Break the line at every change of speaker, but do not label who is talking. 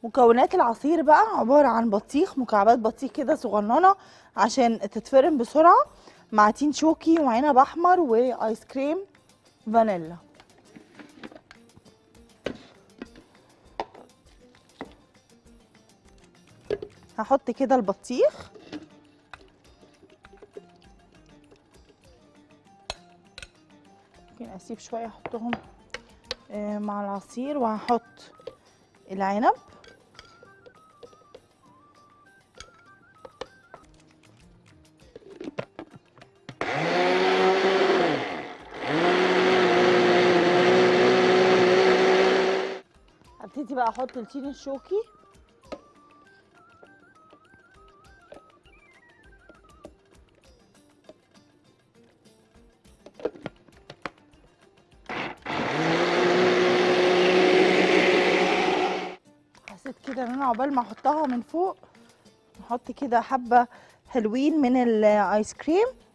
مكونات العصير بقى عبارة عن بطيخ مكعبات بطيخ كده صغننة عشان تتفرم بسرعة مع تين شوكي وعنب أحمر وآيس كريم فانيلا هحط كده البطيخ ممكن اسيب شويه احطهم آه، مع العصير وهحط العنب هبتدي بقى احط التين الشوكي حسيت كده ان انا عقبال ما احطها من فوق نحط كده حبه حلوين من الايس كريم